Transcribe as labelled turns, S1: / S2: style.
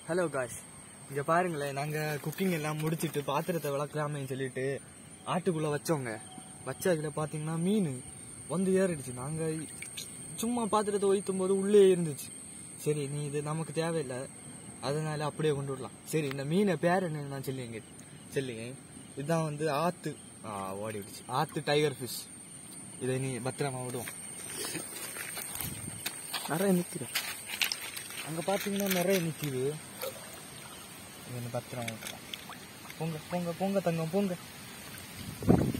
S1: hello cash இங்க பாருங்களேன் நாங்க குக்கிங் எல்லாம் முடிச்சிட்டு பாத்திரத்தை விளக்கலாமேன்னு சொல்லிட்டு ஆட்டுக்குள்ள வச்சோங்க வச்ச அதுல பாத்தீங்கன்னா மீன் வந்து ஏறிடுச்சு நாங்க சும்மா பாத்திரத்தை ஒய்த்தும் போது உள்ளே இருந்துச்சு சரி நீ இது நமக்கு தேவையில்லை அதனால அப்படியே கொண்டு விடலாம் சரி இந்த மீனை பேர் என்னன்னு நான் சொல்லிங்க சொல்லுங்க இதுதான் வந்து ஆத்து ஆ ஓடிடுச்சு ஆத்து டைகர் ஃபிஷ் இதை நீ பத்திரமா விடுவோம் நிறைய நிற்கிறேன் அங்க பாத்தீங்கன்னா நிறைய நிக்குது இது பத்திரம் விட்டுலாம் போங்க போங்க போங்க தங்கம் போங்க